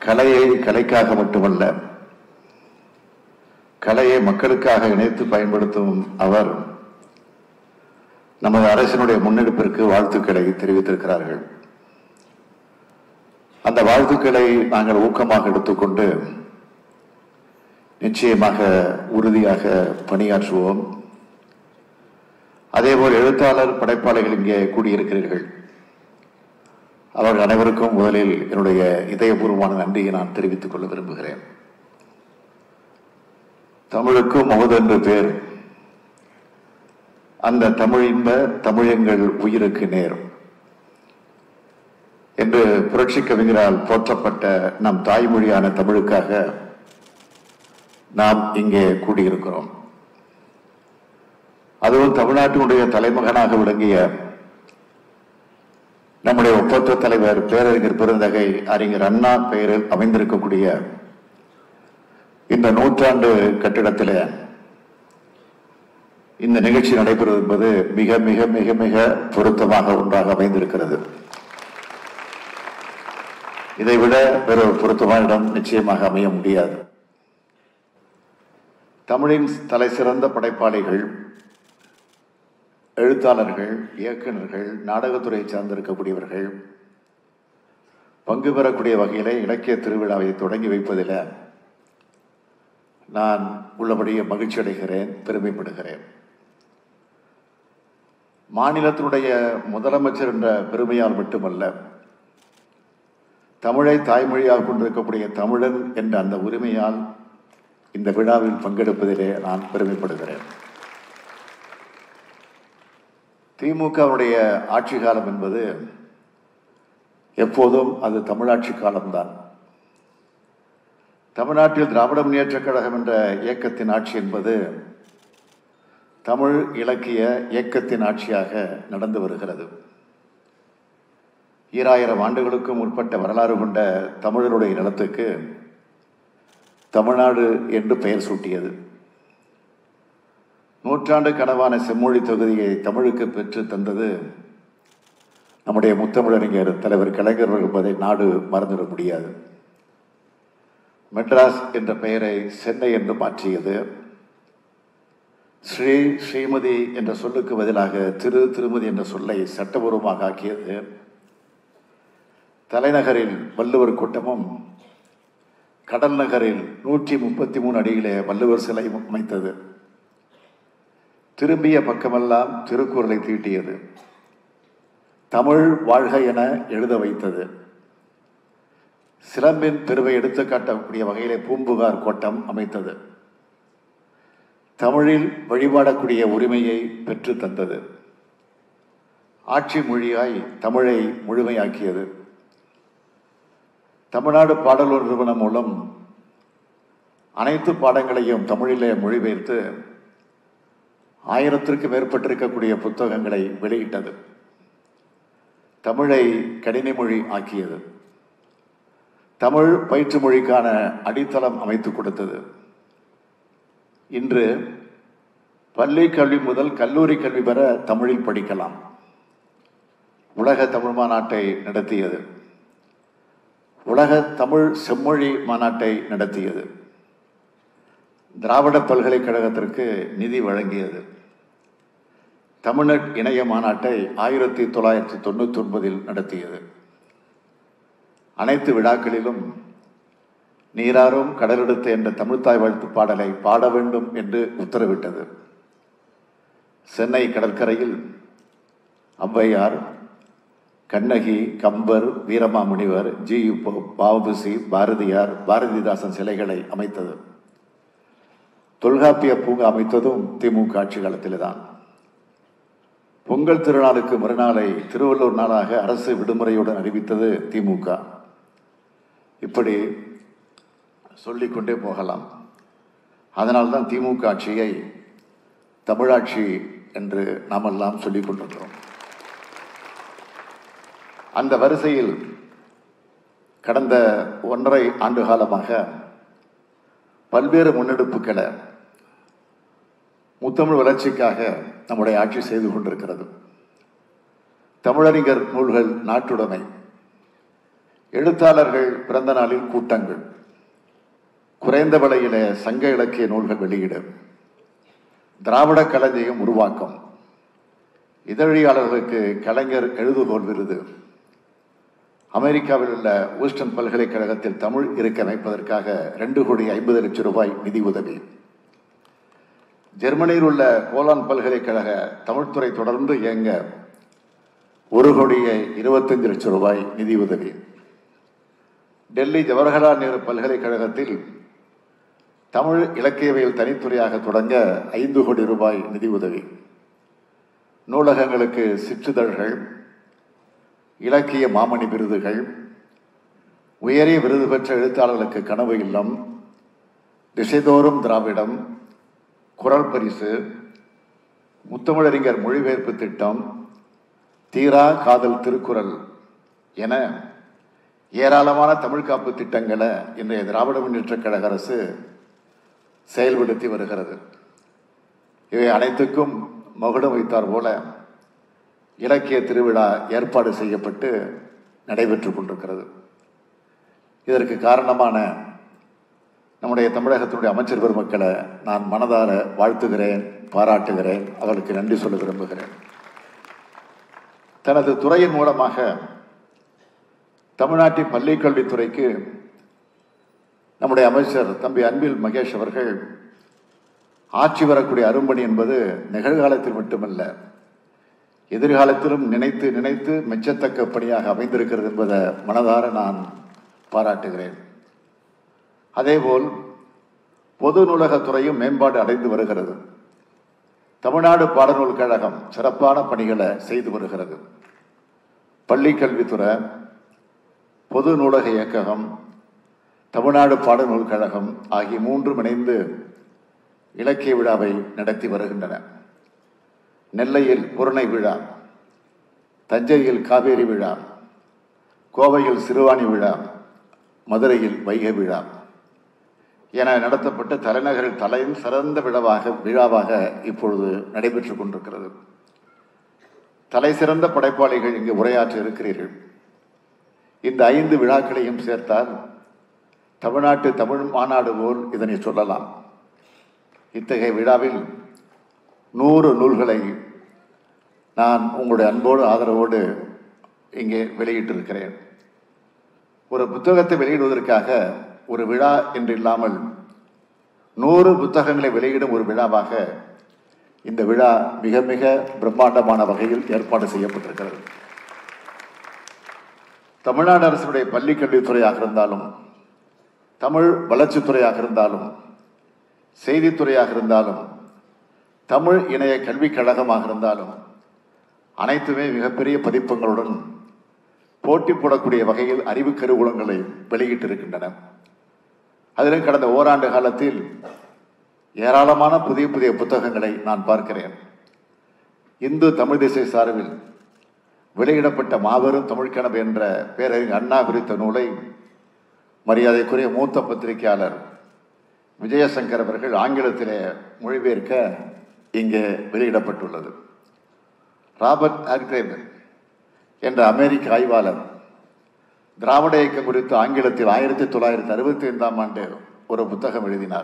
கலையை கலைக்காக மட்டுமல்ல கலையை மக்களுக்காக இணைத்து பயன்படுத்தும் அவர் நமது அரசினுடைய முன்னெடுப்பிற்கு வாழ்த்துக்களை தெரிவித்திருக்கிறார்கள் அந்த வாழ்த்துக்களை நாங்கள் ஊக்கமாக எடுத்துக்கொண்டு நிச்சயமாக உறுதியாக பணியாற்றுவோம் அதேபோல் எழுத்தாளர் படைப்பாளிகள் இங்கே கூடியிருக்கிறீர்கள் அவர்கள் அனைவருக்கும் முதலில் என்னுடைய இதயபூர்வமான நன்றியை நான் தெரிவித்துக் கொள்ள விரும்புகிறேன் தமிழுக்கும் மகுதென்று பேர் அந்த தமிழ் இன்ப தமிழங்கள் உயிருக்கு நேர் என்று புரட்சி கவிஞரால் போற்றப்பட்ட நம் தாய்மொழியான தமிழுக்காக நாம் இங்கே கூடியிருக்கிறோம் அதுவும் தமிழ்நாட்டினுடைய தலைமகனாக விளங்கிய நம்முடைய ஒப்பற்ற தலைவர் பேரறிஞர் பெருந்தகை அறிஞர் அண்ணா பெயரில் அமைந்திருக்கக்கூடிய இந்த நூற்றாண்டு கட்டிடத்தில் இந்த நிகழ்ச்சி நடைபெறுவது என்பது மிக மிக மிக மிக பொருத்தமாக ஒன்றாக அமைந்திருக்கிறது இதைவிட வேறு ஒரு பொருத்தமான இடம் நிச்சயமாக அமைய முடியாது தமிழின் தலை சிறந்த படைப்பாளிகள் எழுத்தாளர்கள் இயக்குநர்கள் நாடகத்துறையை சார்ந்திருக்கக்கூடியவர்கள் பங்கு பெறக்கூடிய வகையிலே இலக்கிய திருவிழாவை தொடங்கி வைப்பதில் நான் உள்ளபடியே மகிழ்ச்சி அடைகிறேன் பெருமைப்படுகிறேன் மாநிலத்தினுடைய முதலமைச்சர் என்ற பெருமையால் மட்டுமல்ல தமிழை தாய்மொழியாக கொண்டிருக்கக்கூடிய தமிழன் என்ற அந்த உரிமையால் இந்த விழாவில் பங்கெடுப்பதிலே நான் பெருமைப்படுகிறேன் திமுகவுடைய ஆட்சி காலம் என்பது எப்போதும் அது தமிழாட்சி காலம்தான் தமிழ்நாட்டில் திராவிட முன்னேற்றக் கழகம் என்ற இயக்கத்தின் ஆட்சி என்பது தமிழ் இலக்கிய இயக்கத்தின் ஆட்சியாக நடந்து வருகிறது ஈராயிரம் ஆண்டுகளுக்கும் முற்பட்ட வரலாறு கொண்ட தமிழருடைய நிலத்துக்கு தமிழ்நாடு என்று பெயர் சூட்டியது நூற்றாண்டு கனவான செம்மொழி தொகுதியை தமிழுக்கு பெற்று தந்தது நம்முடைய முத்தமிழறிஞர் தலைவர் கலைஞர் என்பதை நாடு மறந்துவிட முடியாது மெட்ராஸ் என்ற பெயரை சென்னை என்று மாற்றியது ஸ்ரீ ஸ்ரீமதி என்ற சொல்லுக்கு பதிலாக திரு திருமதி என்ற சொல்லை சட்டபூர்வமாக ஆக்கியது தலைநகரில் வள்ளுவர் கூட்டமும் கடல் நகரில் நூற்றி முப்பத்தி மூணு அடியிலே வள்ளுவர் சிலை அமைத்தது திரும்பிய பக்கமெல்லாம் திருக்குறளை தீட்டியது தமிழ் வாழ்க என எழுத வைத்தது சிலம்பின் பெருமை எடுத்து காட்டக்கூடிய வகையிலே பூம்புகார் கோட்டம் அமைத்தது தமிழில் வழிபாடக்கூடிய உரிமையை பெற்று தந்தது ஆட்சி மொழியாய் தமிழை முழுமையாக்கியது தமிழ்நாடு பாடலூர் நிறுவனம் மூலம் அனைத்து பாடங்களையும் தமிழிலே மொழிபெயர்த்து ஆயிரத்திற்கு மேற்பட்டிருக்கக்கூடிய புத்தகங்களை வெளியிட்டது தமிழை கணினி மொழி ஆக்கியது தமிழ் பயிற்று மொழிக்கான அடித்தளம் அமைத்து கொடுத்தது இன்று பள்ளி கல்வி முதல் கல்லூரி கல்வி பெற தமிழில் படிக்கலாம் உலக தமிழ் மாநாட்டை நடத்தியது உலக தமிழ் செம்மொழி மாநாட்டை நடத்தியது திராவிட பல்கலைக்கழகத்திற்கு நிதி வழங்கியது தமிழ்நெட் இணைய மாநாட்டை ஆயிரத்தி தொள்ளாயிரத்தி தொண்ணூற்றி ஒன்பதில் நடத்தியது அனைத்து விழாக்களிலும் நீராறும் கடலெடுத்து என்ற தமிழ்த்தாய் வாழ்த்து பாடலை பாட வேண்டும் என்று உத்தரவிட்டது சென்னை கடற்கரையில் Avvaiyar Kannagi Kambar Veeramamunivar G U Pope Bharathiyar Bharathidasan சிலைகளை அமைத்தது தொல்காப்பிய பூங்கா அமைத்ததும் திமுக ஆட்சி காலத்தில்தான் பொங்கல் திருநாளுக்கு மறுநாளை திருவள்ளூர் நாளாக அரசு விடுமுறையுடன் அறிவித்தது திமுக இப்படி சொல்லிக்கொண்டே போகலாம் அதனால்தான் திமுக ஆட்சியை தமிழாட்சி என்று நாமெல்லாம் சொல்லிக் கொண்டிருக்கிறோம் அந்த வரிசையில் கடந்த ஒன்றரை ஆண்டு காலமாக பல்வேறு முன்னெடுப்புகளை முத்தமிழ் வளர்ச்சிக்காக நம்முடைய ஆட்சி செய்து கொண்டிருக்கிறது தமிழறிஞர் நூல்கள் நாட்டுடைமை எழுத்தாளர்கள் பிறந்த நாளில் கூட்டங்கள் குறைந்த விலையில சங்க இலக்கிய நூல்கள் வெளியீடு திராவிட களஞ்சியம் உருவாக்கம் இதழியாளர்களுக்கு கலைஞர் எழுதுகோல் விருது அமெரிக்காவில் உள்ள ஊஸ்டன் பல்கலைக்கழகத்தில் தமிழ் இருக்க அமைப்பதற்காக ரெண்டு கோடி ஐம்பது லட்சம் ரூபாய் நிதி உதவி ஜெர்மனியில் உள்ள கோலான் பல்கலைக்கழக தமிழ்துறை தொடர்ந்து இயங்க ஒரு கோடியே இருபத்தஞ்சு லட்சம் ரூபாய் நிதி உதவி டெல்லி ஜவஹர்லால் நேரு பல்கலைக்கழகத்தில் தமிழ் இலக்கியவியல் தனித்துறையாக தொடங்க ஐந்து கோடி ரூபாய் நிதி உதவி நூலகங்களுக்கு சிற்றிதழ்கள் இலக்கிய மாமணி விருதுகள் உயரிய விருது பெற்ற எழுத்தாளர்களுக்கு கனவு இல்லம் திசைதோறும் திராவிடம் குரல் பரிசு முத்தமிழறிஞர் மொழிபெயர்ப்பு திட்டம் தீரா காதல் திருக்குறள் என ஏராளமான தமிழ் காப்பு திட்டங்களை இன்றைய திராவிட முன்னேற்றக் கழக அரசு செயல்படுத்தி வருகிறது இவை அனைத்துக்கும் மகுடம் வைத்தார் போல இலக்கிய திருவிழா ஏற்பாடு செய்யப்பட்டு நடைபெற்றுக் கொண்டிருக்கிறது இதற்கு காரணமான நம்முடைய தமிழகத்தினுடைய அமைச்சர் பெருமக்களை நான் மனதார வாழ்த்துகிறேன் பாராட்டுகிறேன் அவர்களுக்கு நன்றி சொல்ல விரும்புகிறேன் தனது துறையின் மூலமாக தமிழ்நாட்டின் பள்ளிக்கல்வித்துறைக்கு நம்முடைய அமைச்சர் தம்பி அன்பில் மகேஷ் அவர்கள் ஆட்சி வரக்கூடிய அரும்பணி என்பது நிகழ்காலத்தில் மட்டுமல்ல எதிர்காலத்திலும் நினைத்து நினைத்து மெச்சத்தக்க பணியாக அமைந்திருக்கிறது என்பதை மனதார நான் பாராட்டுகிறேன் அதேபோல் பொது நூலகத்துறையும் மேம்பாடு அடைந்து வருகிறது தமிழ்நாடு பாடநூல் கழகம் சிறப்பான பணிகளை செய்து வருகிறது பள்ளி கல்வித்துறை பொது நூலக இயக்ககம் தமிழ்நாடு பாடநூல் கழகம் ஆகிய மூன்றும் இணைந்து இலக்கிய விழாவை நடத்தி வருகின்றன நெல்லையில் புறணை விழா தஞ்சையில் காவேரி விழா கோவையில் சிறுவாணி விழா மதுரையில் வைகை விழா என நடத்தப்பட்ட தலைநகரில் தலையும் சிறந்த விழாவாக விழாவாக இப்பொழுது நடைபெற்றுக் கொண்டிருக்கிறது தலை சிறந்த படைப்பாளிகள் இங்கு உரையாற்ற இருக்கிறீர்கள் இந்த ஐந்து விழாக்களையும் சேர்த்தால் தமிழ்நாட்டு தமிழ் மாநாடு போல் இதனை சொல்லலாம் இத்தகைய விழாவில் நூறு நூல்களை நான் உங்களுடைய அன்போடு ஆதரவோடு இங்கே வெளியிட்டிருக்கிறேன் ஒரு புத்தகத்தை வெளியிடுவதற்காக ஒரு விழா என்று இல்லாமல் நூறு புத்தகங்களை வெளியிடும் ஒரு விழாவாக இந்த விழா மிக மிக பிரம்மாண்டமான வகையில் ஏற்பாடு செய்யப்பட்டிருக்கிறது தமிழ்நாடு அரசுடைய பள்ளி கல்வித்துறையாக இருந்தாலும் தமிழ் வளர்ச்சித்துறையாக இருந்தாலும் செய்தித்துறையாக இருந்தாலும் தமிழ் இணைய கல்விக் கழகமாக இருந்தாலும் அனைத்துமே மிகப்பெரிய பதிப்பங்களுடன் போட்டி போடக்கூடிய வகையில் அறிவு கருவூலங்களை வெளியிட்டிருக்கின்றன அதிலும் கடந்த ஓராண்டு காலத்தில் ஏராளமான புதிய புதிய புத்தகங்களை நான் பார்க்கிறேன் இந்து தமிழ் திசை சார்பில் வெளியிடப்பட்ட மாபெரும் தமிழ்கனவு என்ற பேரறிஞர் அண்ணா குறித்த நூலை மரியாதைக்குரிய மூத்த பத்திரிகையாளர் விஜயசங்கர் அவர்கள் ஆங்கிலத்திலே மொழிபெயர்க்க இங்கே வெளியிடப்பட்டுள்ளது ராபர்ட் ஆர்கிரேவ் என்ற அமெரிக்க ஆய்வாளர் திராவிட இயக்கம் குறித்து ஆங்கிலத்தில் ஆயிரத்தி தொள்ளாயிரத்தி அறுபத்தி ஐந்தாம் ஆண்டு ஒரு புத்தகம் எழுதினார்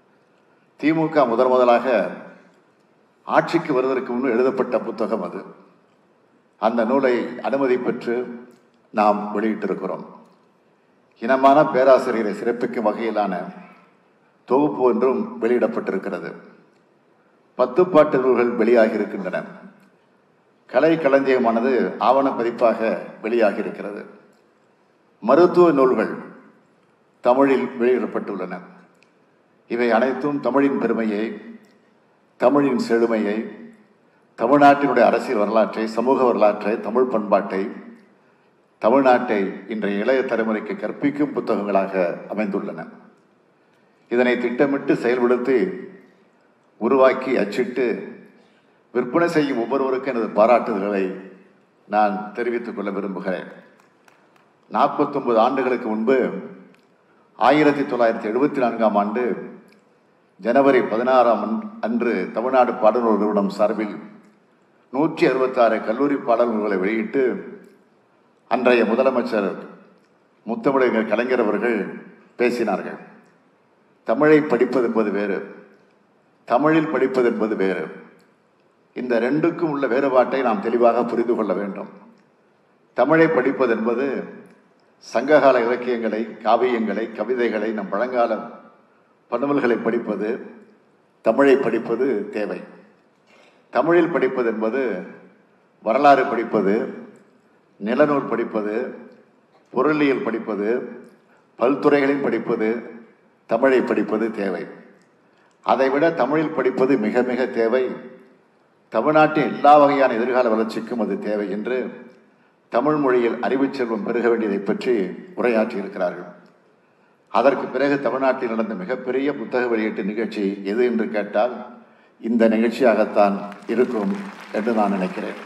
திமுக முதன் முதலாக ஆட்சிக்கு வருவதற்கு முன் எழுதப்பட்ட புத்தகம் அது அந்த நூலை அனுமதி பெற்று நாம் வெளியிட்டிருக்கிறோம் இனமான பேராசிரியரை சிறப்பிக்கும் வகையிலான தொகுப்பு ஒன்றும் வெளியிடப்பட்டிருக்கிறது பத்து பாட்டு நூல்கள் வெளியாகி இருக்கின்றன கலை களஞ்சியமானது ஆவண பதிப்பாக வெளியாகி இருக்கிறது மருத்துவ நூல்கள் தமிழில் வெளியிடப்பட்டுள்ளன இவை அனைத்தும் தமிழின் பெருமையை தமிழின் செழுமையை தமிழ்நாட்டினுடைய அரசியல் வரலாற்றை சமூக வரலாற்றை தமிழ் பண்பாட்டை தமிழ்நாட்டை இன்றைய இளைய தலைமுறைக்கு கற்பிக்கும் புத்தகங்களாக அமைந்துள்ளன இதனை திட்டமிட்டு செயல்படுத்தி உருவாக்கி அச்சிட்டு விற்பனை செய்யும் ஒவ்வொருவருக்கும் எனது பாராட்டுதல்களை நான் தெரிவித்துக் கொள்ள விரும்புகிறேன் நாற்பத்தொன்பது ஆண்டுகளுக்கு முன்பு ஆயிரத்தி தொள்ளாயிரத்தி எழுபத்தி நான்காம் ஆண்டு ஜனவரி பதினாறாம் அன்று தமிழ்நாடு பாடநூல் நிறுவனம் சார்பில் நூற்றி அறுபத்தாறு கல்லூரி பாடநூல்களை வெளியிட்டு அன்றைய முதலமைச்சர் முத்தமிழர் கலைஞர் அவர்கள் பேசினார்கள் தமிழை படிப்பது என்பது வேறு தமிழில் படிப்பது என்பது வேறு இந்த ரெண்டுக்கும் உள்ள வேறுபாட்டை நாம் தெளிவாக புரிந்து கொள்ள வேண்டும் தமிழை படிப்பது என்பது சங்ககால இலக்கியங்களை காவியங்களை கவிதைகளை நம் பழங்கால பன்னுவல்களை படிப்பது தமிழை படிப்பது தேவை தமிழில் படிப்பது என்பது வரலாறு படிப்பது நிலநூல் படிப்பது பொருளியல் படிப்பது பல்துறைகளையும் படிப்பது தமிழை படிப்பது தேவை அதைவிட தமிழில் படிப்பது மிக மிக தேவை தமிழ்நாட்டின் எல்லா வகையான எதிர்கால வளர்ச்சிக்கும் அது தேவை என்று தமிழ் மொழியில் அறிவுச் செல்வம் பெருக வேண்டியதை பற்றி உரையாற்றி இருக்கிறார்கள் அதற்கு பிறகு தமிழ்நாட்டில் நடந்த மிகப்பெரிய புத்தக வெளியீட்டு நிகழ்ச்சி எது என்று கேட்டால் இந்த நிகழ்ச்சியாகத்தான் இருக்கும் என்று நான் நினைக்கிறேன்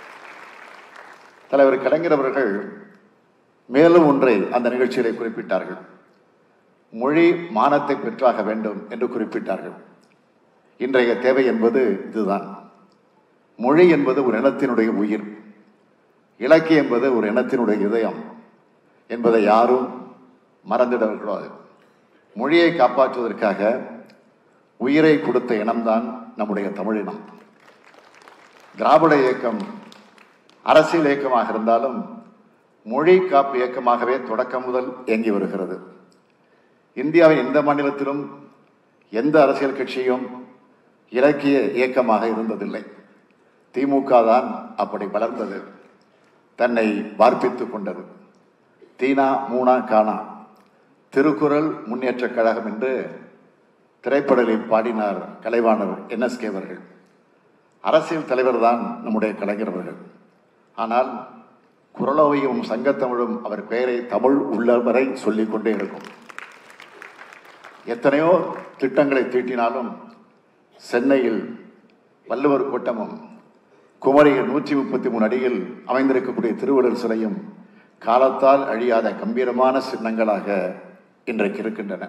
தலைவர் கலைஞர் அவர்கள் மேலும் ஒன்றை அந்த நிகழ்ச்சியிலே குறிப்பிட்டார்கள் மொழி மானத்தை பெற்றாக வேண்டும் என்று குறிப்பிட்டார்கள் இன்றைய தேவை என்பது இதுதான் மொழி என்பது ஒரு இனத்தினுடைய உயிர் இலக்கியம் என்பது ஒரு இனத்தினுடைய இதயம் என்பதை யாரும் மறந்துடக்கூடாது மொழியை காப்பாற்றுவதற்காக உயிரை கொடுத்த இனம்தான் நம்முடைய தமிழினம் திராவிட இயக்கம் அரசியல் இயக்கமாக இருந்தாலும் மொழி காப்பு இயக்கமாகவே தொடக்கம் முதல் இயங்கி வருகிறது இந்தியாவின் எந்த மாநிலத்திலும் எந்த அரசியல் கட்சியும் இலக்கிய இயக்கமாக இருந்ததில்லை திமுக தான் அப்படி வளர்ந்தது தன்னை வார்ப்பித்துக் கொண்டது தீனா மூனா கானா திருக்குறள் முன்னேற்றக் கழகம் என்று திரைப்படலில் பாடினார் கலைவாணர் என்எஸ்கே அவர்கள் அரசியல் தலைவர் தான் நம்முடைய கலைஞர் அவர்கள் ஆனால் குரலோவையும் சங்கத்தமிழும் அவர் பெயரை தமிழ் உள்ளவரை சொல்லிக் கொண்டே இருக்கும் எத்தனையோ திட்டங்களை தீட்டினாலும் சென்னையில் வள்ளுவர் கோட்டமும் குமரியில் நூற்றி முப்பத்தி மூணு அடியில் அமைந்திருக்கக்கூடிய திருவள்ளுவர் சிலையும் காலத்தால் அழியாத கம்பீரமான சின்னங்களாக இன்றைக்கு இருக்கின்றன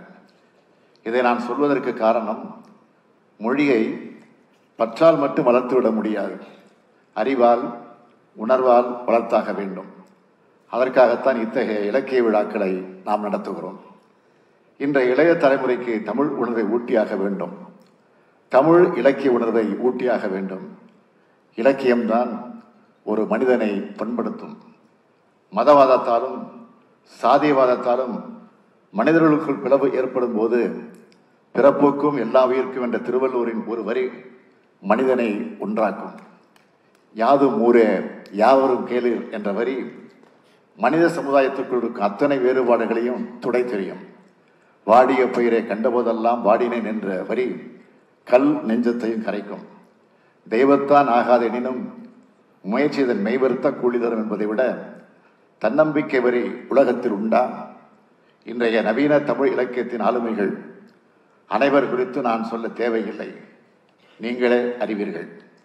இதை நான் சொல்வதற்கு காரணம் மொழியை பற்றால் மட்டும் வளர்த்துவிட முடியாது அறிவால் உணர்வால் வளர்த்தாக வேண்டும் அதற்காகத்தான் இத்தகைய இலக்கிய விழாக்களை நாம் நடத்துகிறோம் இன்றைய இளைய தலைமுறைக்கு தமிழ் உணர்வை ஊட்டியாக வேண்டும் தமிழ் இலக்கிய உணர்வை ஊட்டியாக வேண்டும் இலக்கியம்தான் ஒரு மனிதனை பண்படுத்தும் மதவாதத்தாலும் சாதியவாதத்தாலும் மனிதர்களுக்குள் பிளவு ஏற்படும் போது பிறப்புக்கும் எல்லா உயிர்க்கும் என்ற திருவள்ளூரின் ஒரு வரி மனிதனை ஒன்றாக்கும் யாதும் ஊரே யாவரும் கேளு என்ற வரி மனித சமுதாயத்துக்குள் இருக்கும் அத்தனை வேறுபாடுகளையும் துடை தெரியும் வாடிய பயிரை கண்டபோதெல்லாம் வாடினேன் என்ற வரி கல் நெஞ்சத்தையும் கரைக்கும் தெய்வத்தான் ஆகாத எனினும் முயற்சி இதன் மெய்வருத்த கூலி தரும் என்பதை விட தன்னம்பிக்கை வரி உலகத்தில் உண்டா இன்றைய நவீன தமிழ் இலக்கியத்தின் ஆளுமைகள் அனைவர் குறித்து நான் சொல்ல தேவையில்லை நீங்களே அறிவீர்கள்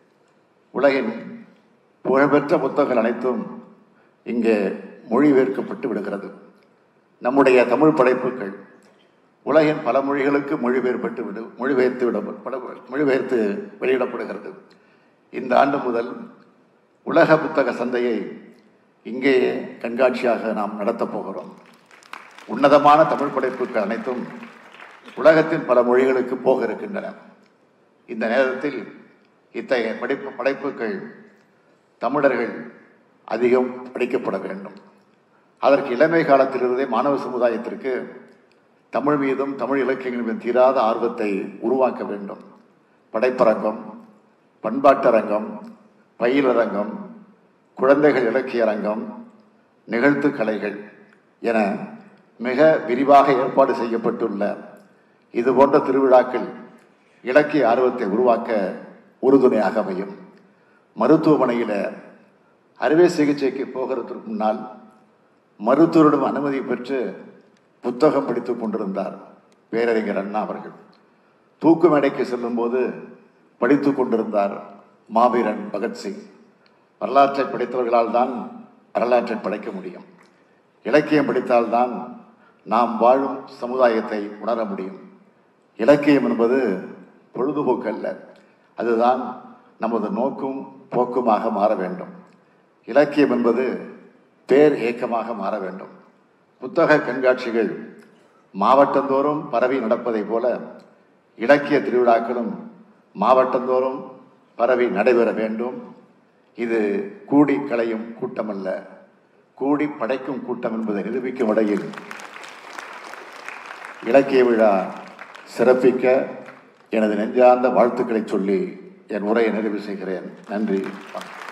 உலகின் புகழ்பெற்ற புத்தகங்கள் அனைத்தும் இங்கே மொழிபெயர்க்கப்பட்டு விடுகிறது நம்முடைய தமிழ் படைப்புகள் உலகின் பல மொழிகளுக்கு மொழிபெயர்ப்பட்டு விடு மொழிபெயர்த்து விட மொழிபெயர்த்து வெளியிடப்படுகிறது இந்த ஆண்டு முதல் உலக புத்தக சந்தையை இங்கேயே கண்காட்சியாக நாம் நடத்தப் போகிறோம் உன்னதமான தமிழ் படைப்புகள் அனைத்தும் உலகத்தின் பல மொழிகளுக்கு போக இருக்கின்றன இந்த நேரத்தில் இத்தகைய படைப்பு படைப்புகள் தமிழர்கள் அதிகம் படிக்கப்பட வேண்டும் அதற்கு இளமை காலத்திலிருந்தே மாணவ சமுதாயத்திற்கு தமிழ் மீதும் தமிழ் இலக்கியங்கள் மீதும் தீராத ஆர்வத்தை உருவாக்க வேண்டும் படைப்பரங்கம் பண்பாட்டரங்கம் பயிலரங்கம் குழந்தைகள் இலக்கிய அரங்கம் நிகழ்த்து கலைகள் என மிக விரிவாக ஏற்பாடு செய்யப்பட்டுள்ள இது போன்ற திருவிழாக்கள் இலக்கிய ஆர்வத்தை உருவாக்க உறுதுணையாக அமையும் மருத்துவமனையில் அறுவை சிகிச்சைக்கு போகிறதுக்கு முன்னால் மருத்துவரிடம் அனுமதி பெற்று புத்தகம் படித்துக் கொண்டிருந்தார் பேரறிஞர் அண்ணா அவர்கள் தூக்கு மேடைக்கு செல்லும்போது படித்துக் கொண்டிருந்தார் மாவீரன் பகத்சிங் வரலாற்றை படித்தவர்களால் தான் வரலாற்றை படைக்க முடியும் இலக்கியம் படித்தால்தான் நாம் வாழும் சமுதாயத்தை உணர முடியும் இலக்கியம் என்பது பொழுதுபோக்கு அல்ல அதுதான் நமது நோக்கும் போக்குமாக மாற வேண்டும் இலக்கியம் என்பது பேர் ஏக்கமாக மாற வேண்டும் புத்தக கண்காட்சிகள் மாவட்டந்தோறும் பரவி நடப்பதைப் போல இலக்கிய திருவிழாக்களும் மாவட்டந்தோறும் பரவி நடைபெற வேண்டும் இது கூடி கலையும் கூட்டமல்ல கூடி படைக்கும் கூட்டம் என்பதை நிரூபிக்கும் வகையில் இலக்கிய விழா சிறப்பிக்க எனது நெஞ்சார்ந்த வாழ்த்துக்களை சொல்லி என் உரையை நிறைவு செய்கிறேன் நன்றி வணக்கம்